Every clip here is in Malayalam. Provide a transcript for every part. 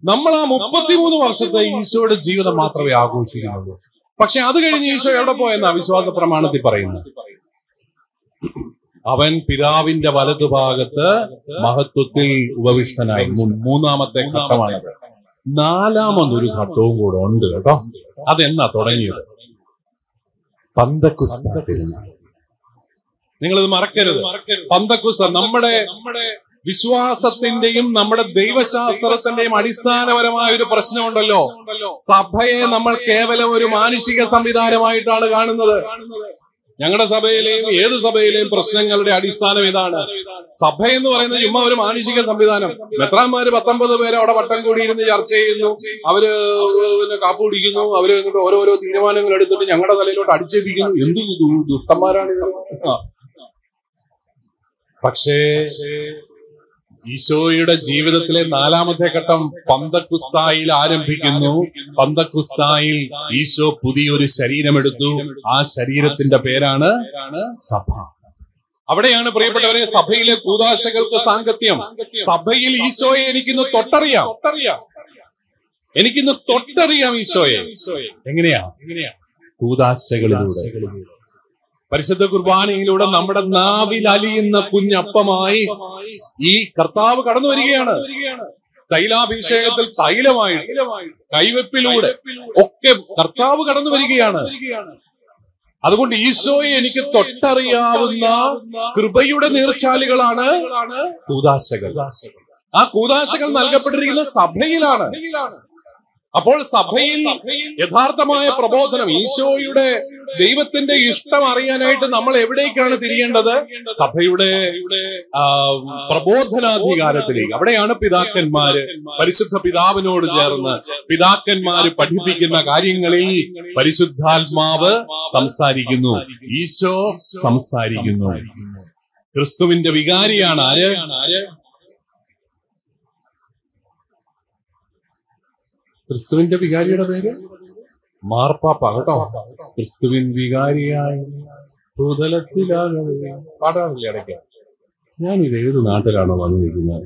നമ്മൾ ആ മുപ്പത്തിമൂന്ന് വർഷത്തെ ഈശോയുടെ ജീവിതം മാത്രമേ ആഘോഷിക്കുന്നുള്ളൂ പക്ഷെ അത് കഴിഞ്ഞ് ഈശോ എവിടെ പോയെന്നാ വിശ്വാസ പ്രമാണത്തിൽ പറയുന്നത് അവൻ പിതാവിന്റെ വലതുഭാഗത്ത് മഹത്വത്തിൽ ഉപവിഷ്ടനായി മൂ- മൂന്നാമത്തെ ഘട്ടമാണത് നാലാമതൊരു ഘട്ടവും കൂടെ ഉണ്ട് കേട്ടോ അതെന്നാ തുടങ്ങിയത് പന്തക്കുസ്ത പെരുന്നാൾ നിങ്ങളിത് മറക്കരുത് പന്തക്കുസ്ത നമ്മുടെ നമ്മുടെ വിശ്വാസത്തിന്റെയും നമ്മുടെ ദൈവശാസ്ത്രത്തിന്റെയും അടിസ്ഥാനപരമായ ഒരു പ്രശ്നമുണ്ടല്ലോ സഭയെ നമ്മൾ കേവലം ഒരു മാനുഷിക സംവിധാനമായിട്ടാണ് കാണുന്നത് ഞങ്ങളുടെ സഭയിലെയും ഏത് സഭയിലെയും പ്രശ്നങ്ങളുടെ അടിസ്ഥാനം ഇതാണ് സഭ എന്ന് പറയുന്നത് ചുമ്മാ ഒരു മാനുഷിക സംവിധാനം മെത്രാന്മാര് പത്തൊമ്പത് പേര് അവിടെ വട്ടം കൂടിയിരുന്ന് ചർച്ച ചെയ്യുന്നു അവര് പിന്നെ കാപ്പ് കുടിക്കുന്നു അവര് എന്നിട്ട് ഓരോരോ തീരുമാനങ്ങൾ എടുത്തിട്ട് ഞങ്ങളുടെ തലയിലോട്ട് അടിച്ചേൽപ്പിക്കുന്നു എന്ത് ദു- ദുഷ്ടന്മാരാണ് ഇത്? ആ. പക്ഷേ ഈശോയുടെ ജീവിതത്തിലെ നാലാമത്തെ ഘട്ടം പന്തക്കുസ്തായിൽ ആരംഭിക്കുന്നു പന്തക്കുസ്തായിൽ ഈശോ പുതിയൊരു ശരീരമെടുത്തു ആ ശരീരത്തിന്റെ പേരാണ് സഭ അവിടെയാണ് പ്രിയപ്പെട്ടവരെ സഭയിലെ കൂതാശകൾക്ക് സാങ്കത്യം സഭയിൽ ഈശോയെ എനിക്കിന്ന് തൊട്ടറിയാം എനിക്കിന്ന് തൊട്ടറിയാം ഈശോയെ എങ്ങനെയാ എങ്ങനെയാ കൂതാശകളിലൂടെ പരിശുദ്ധ കുർബാനയിലൂടെ നമ്മുടെ നാവിൽ അലിയുന്ന കുഞ്ഞപ്പമായി ഈ കർത്താവ് കടന്നു വരികയാണ് തൈലാഭിഷേകത്തിൽ തൈലമായി കൈവെപ്പിലൂടെ ഒക്കെ കർത്താവ് കടന്നു വരികയാണ് അതുകൊണ്ട് ഈശോയെ എനിക്ക് തൊട്ടറിയാവുന്ന കൃപയുടെ നീർച്ചാലുകളാണ് കൂതാശകൾ ആ കൂതാശകൾ നൽകപ്പെട്ടിരിക്കുന്ന സഭയിലാണ് അപ്പോൾ സഭയിൽ യഥാർത്ഥമായ പ്രബോധനം ഈശോയുടെ ദൈവത്തിന്റെ ഇഷ്ടം അറിയാനായിട്ട് നമ്മൾ എവിടേക്കാണ് തിരിയേണ്ടത് സഭയുടെ ആ, പ്രബോധനാധികാരത്തിലേക്ക് അവിടെയാണ് പിതാക്കന്മാര് പരിശുദ്ധ പിതാവിനോട് ചേർന്ന് പിതാക്കന്മാര് പഠിപ്പിക്കുന്ന കാര്യങ്ങളിൽ പരിശുദ്ധാത്മാവ് സംസാരിക്കുന്നു ഈശോ സംസാരിക്കുന്നു ക്രിസ്തുവിന്റെ വികാരിയാണ് ആര് ക്രിസ്തുവിന്റെ വികാരിയുടെ പേര് മാർപ്പാപ്പ കേട്ടോ ക്രിസ്തുവിൻ വികാരിയായ ഭൂതലത്തിലാകവേ പാടാറില്ല ഇടയ്ക്ക് ഞാൻ ഇത് ഏത് നാട്ടിലാണോ വന്നിരിക്കുന്നത്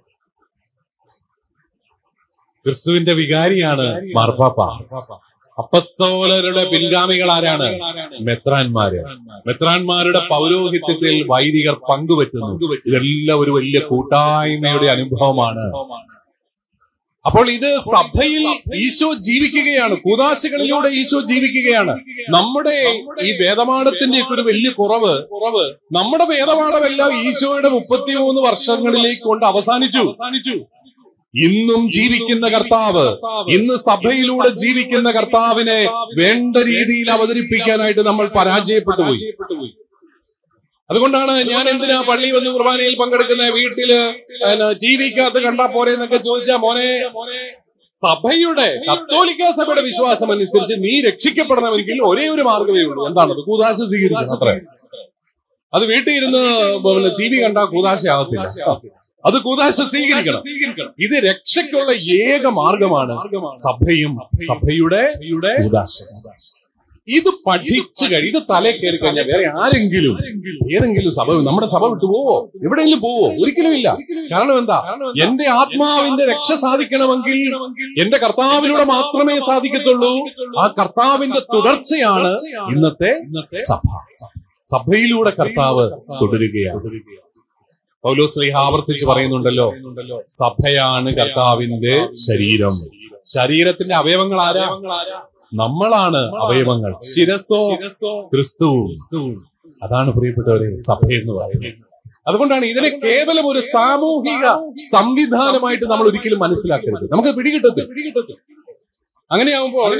ക്രിസ്തുവിന്റെ വികാരിയാണ് മാർപ്പാപ്പ അപ്പസ്തോലരുടെ പിൻഗാമികൾ ആരാണ് മെത്രാന്മാര് മെത്രാന്മാരുടെ പൗരോഹിത്യത്തിൽ വൈദികർ പങ്കുപറ്റുന്നു ഇതെല്ലാം ഒരു വലിയ കൂട്ടായ്മയുടെ അനുഭവമാണ് അപ്പോൾ ഇത് സഭയിൽ ഈശോ ജീവിക്കുകയാണ് കൂതാശകളിലൂടെ ഈശോ ജീവിക്കുകയാണ് നമ്മുടെ ഈ വേദപാഠത്തിന്റെ ഒക്കെ ഒരു വലിയ കുറവ് കുറവ് നമ്മുടെ വേദപാഠമെല്ലാം ഈശോയുടെ മുപ്പത്തിമൂന്ന് വർഷങ്ങളിലേക്ക് കൊണ്ട് അവസാനിച്ചു അവസാനിച്ചു ഇന്നും ജീവിക്കുന്ന കർത്താവ് ഇന്ന് സഭയിലൂടെ ജീവിക്കുന്ന കർത്താവിനെ വേണ്ട രീതിയിൽ അവതരിപ്പിക്കാനായിട്ട് നമ്മൾ പരാജയപ്പെട്ടു പോയി അതുകൊണ്ടാണ് ഞാൻ എന്തിനാ പള്ളി വന്ന് കുർബാനയിൽ പങ്കെടുക്കുന്ന വീട്ടില് ടി വിക്കകത്ത് കണ്ടാ പോരെ എന്നൊക്കെ ചോദിച്ചാ മോനെ സഭയുടെ കത്തോലിക്ക സഭയുടെ വിശ്വാസം അനുസരിച്ച് നീ രക്ഷിക്കപ്പെടണമെങ്കിൽ ഒരേ ഒരു മാർഗമേ ഉള്ളൂ എന്താണത് കൂതാശ സ്വീകരിക്കണം അത്ര അത് വീട്ടിൽ ഇരുന്ന് പിന്നെ ടി വി കണ്ടാ കൂതാശയാകത്തില്ല അത് കൂതാശ സ്വീകരിക്കണം ഇത് രക്ഷയ്ക്കുള്ള ഏക മാർഗമാണ് സഭയും സഭയുടെ കൂതാശ ഇത് പഠിച്ചു കഴിഞ്ഞ് ഇത് തലേ കയറി കഴിഞ്ഞാൽ വേറെ ആരെങ്കിലും ഏതെങ്കിലും സഭ നമ്മുടെ സഭ വിട്ടു പോവോ എവിടെയെങ്കിലും പോവോ ഒരിക്കലും ഇല്ല കാരണം എന്താ എന്റെ ആത്മാവിന്റെ രക്ഷ സാധിക്കണമെങ്കിൽ എന്റെ കർത്താവിലൂടെ മാത്രമേ സാധിക്കത്തുള്ളൂ ആ കർത്താവിന്റെ തുടർച്ചയാണ് ഇന്നത്തെ സഭ സഭയിലൂടെ കർത്താവ് തുടരുകയാണ് പൗലോസ് സ്ലീഹ ആവർത്തിച്ച് പറയുന്നുണ്ടല്ലോ സഭയാണ് കർത്താവിന്റെ ശരീരം ശരീരത്തിന്റെ അവയവങ്ങൾ ആരാ നമ്മളാണ് അവയവങ്ങൾ ശിരസോ ക്രിസ്തുവും അതാണ് പ്രിയപ്പെട്ടവരെ സഭ എന്ന് പറയുന്നത് അതുകൊണ്ടാണ് ഇതിനെ കേവലം ഒരു സാമൂഹിക സംവിധാനമായിട്ട് നമ്മൾ ഒരിക്കലും മനസ്സിലാക്കരുത് നമുക്ക് പിടികിട്ടത്തില്ല പിടികിട്ടത്തില്ല അങ്ങനെയാകുമ്പോൾ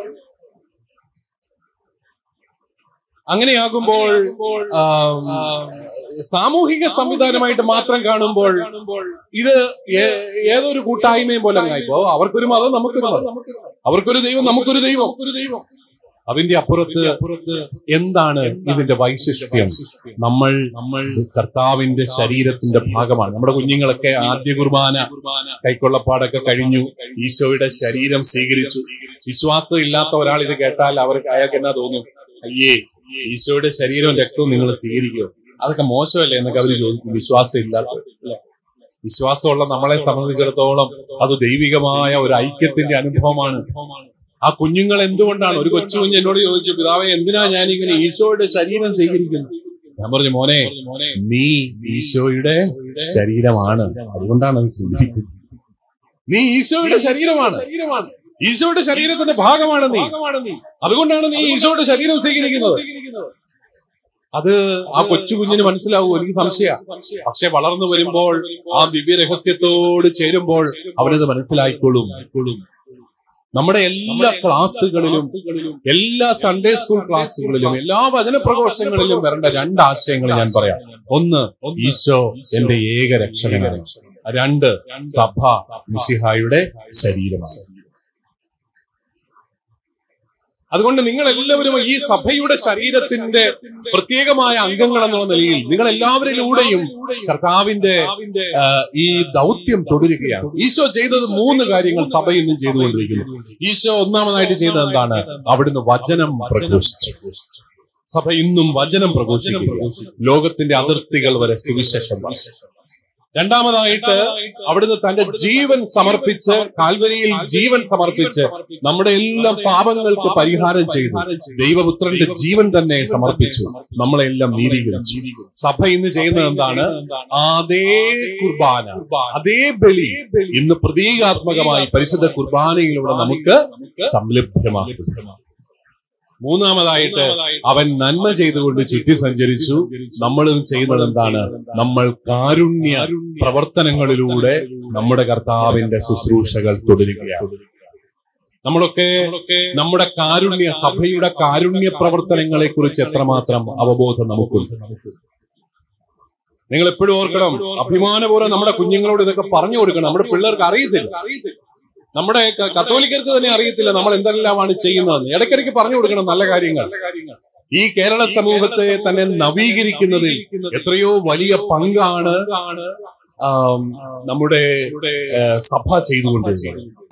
അങ്ങനെയാകുമ്പോൾ ആം, സാമൂഹിക സംവിധാനമായിട്ട് മാത്രം കാണുമ്പോൾ ഇത് ഏ- ഏതൊരു കൂട്ടായ്മയും പോലെ അങ്ങായിപ്പോ അവർക്കൊരു മതം നമുക്കൊരു മതം അവർക്കൊരു ദൈവം നമുക്കൊരു ദൈവം ഒരു ദൈവം അതിന്റെ അപ്പുറത്ത് എന്താണ് ഇതിന്റെ വൈശിഷ്ട്യം നമ്മൾ നമ്മൾ കർത്താവിന്റെ ശരീരത്തിന്റെ ഭാഗമാണ് നമ്മുടെ കുഞ്ഞുങ്ങളൊക്കെ ആദ്യ കുർബാന കൈക്കൊള്ളപ്പാടൊക്കെ കഴിഞ്ഞു ഈശോയുടെ ശരീരം സ്വീകരിച്ചു വിശ്വാസം ഇല്ലാത്ത ഒരാൾ ഇത് കേട്ടാൽ അവർക്ക് അയാൾക്ക് എന്നാ തോന്നും അയ്യേ ഈശോയുടെ ശരീരവും രക്തവും നിങ്ങൾ സ്വീകരിക്കുമോ അതൊക്കെ മോശമല്ലേ എന്നൊക്കെ അവർ ചോദിക്കും വിശ്വാസം ഇല്ലാത്ത വിശ്വാസമുള്ള നമ്മളെ സംബന്ധിച്ചിടത്തോളം അത് ദൈവികമായ ഒരു ഐക്യത്തിന്റെ അനുഭവമാണ് ആ കുഞ്ഞുങ്ങൾ എന്തുകൊണ്ടാണ് ഒരു കൊച്ചു കുഞ്ഞ് എന്നോട് ചോദിച്ചു പിതാവെ എന്തിനാ ഞാൻ ഇങ്ങനെ ഈശോയുടെ ശരീരം സ്വീകരിക്കുന്നു ഞാൻ പറഞ്ഞു മോനെ നീ ഈശോയുടെ ശരീരമാണ് അതുകൊണ്ടാണ് അത് സ്വീകരിക്കുന്നത് നീ ഈശോയുടെ ശരീരമാണ് ഈശോയുടെ ശരീരത്തിന്റെ ഭാഗമാണ് നീ അതുകൊണ്ടാണ് നീ ഈശോയുടെ ശരീരം സ്വീകരിക്കുന്നത് അത് ആ കൊച്ചു കുഞ്ഞിന് മനസ്സിലാവൂ എനിക്ക് സംശയ പക്ഷെ വളർന്നു വരുമ്പോൾ ആ ദിവ്യ രഹസ്യത്തോട് ചേരുമ്പോൾ അവനത് മനസ്സിലായിക്കൊള്ളും നമ്മുടെ എല്ലാ ക്ലാസ്സുകളിലും എല്ലാ സൺഡേ സ്കൂൾ ക്ലാസ്സുകളിലും എല്ലാ വചന പ്രഘോഷങ്ങളിലും വരേണ്ട രണ്ട് ആശയങ്ങൾ ഞാൻ പറയാം ഒന്ന് ഈശോ എന്റെ ഏക രക്ഷകനാണ് രണ്ട് സഭ മിശിഹായുടെ ശരീരമാണ് അതുകൊണ്ട് നിങ്ങൾ എല്ലാവരും ഈ സഭയുടെ ശരീരത്തിന്റെ പ്രത്യേകമായ അംഗങ്ങൾ എന്നുള്ള നിലയിൽ നിങ്ങൾ എല്ലാവരിലൂടെയും കർത്താവിന്റെ ആ, ഈ ദൗത്യം തുടരുകയാണ് ഈശോ ചെയ്തത് മൂന്ന് കാര്യങ്ങൾ സഭ ഇന്നും ചെയ്തുകൊണ്ടിരിക്കുന്നു ഈശോ ഒന്നാമതായിട്ട് ചെയ്തത് എന്താണ് അവിടുന്ന് വചനം പ്രഘോഷിച്ചു സഭ ഇന്നും വചനം പ്രഘോഷിക്കുക ലോകത്തിന്റെ അതിർത്തികൾ വരെ സുവിശേഷം പറഞ്ഞു. രണ്ടാമതായിട്ട് അവിടുന്ന് തന്റെ ജീവൻ സമർപ്പിച്ച് കാൽവരിയിൽ ജീവൻ സമർപ്പിച്ച് നമ്മുടെ എല്ലാ പാപങ്ങൾക്ക് പരിഹാരം ചെയ്തു ദൈവപുത്രന്റെ ജീവൻ തന്നെ സമർപ്പിച്ചു നമ്മളെല്ലാം നീതീകരിച്ചു സഭ ഇന്ന് ചെയ്യുന്നത് എന്താണ് അതേ കുർബാന അതേ ബലി ഇന്ന് പ്രതീകാത്മകമായി പരിശുദ്ധ കുർബാനയിലൂടെ നമുക്ക് സംലഭ്യമാക്കും മൂന്നാമതായിട്ട് അവൻ നന്മ ചെയ്തുകൊണ്ട് ചുറ്റി സഞ്ചരിച്ചു നമ്മളും ചെയ്യുന്നത് എന്താണ് നമ്മൾ കാരുണ്യ പ്രവർത്തനങ്ങളിലൂടെ നമ്മുടെ കർത്താവിന്റെ ശുശ്രൂഷകൾ തുടരുകയാണ് നമ്മളൊക്കെ നമ്മുടെ കാരുണ്യ സഭയുടെ കാരുണ്യ പ്രവർത്തനങ്ങളെ കുറിച്ച് എത്രമാത്രം അവബോധം നമുക്കുണ്ട് നിങ്ങൾ എപ്പോഴും ഓർക്കണം അഭിമാനപൂർവ്വം നമ്മുടെ കുഞ്ഞുങ്ങളോട് ഇതൊക്കെ പറഞ്ഞു കൊടുക്കണം നമ്മുടെ പിള്ളേർക്ക് അറിയത്തില്ല നമ്മുടെ ക- കത്തോലിക്കർക്ക് തന്നെ അറിയത്തില്ല നമ്മൾ എന്തെല്ലാമാണ് ചെയ്യുന്നത് ഇടയ്ക്കിടയ്ക്ക് പറഞ്ഞു കൊടുക്കണം നല്ല കാര്യങ്ങൾ ഈ കേരള സമൂഹത്തെ തന്നെ നവീകരിക്കുന്നതിൽ എത്രയോ വലിയ പങ്കാണ് ആം, നമ്മുടെ ഏഹ്, സഭ ചെയ്തുകൊണ്ടിരിക്കുന്നത്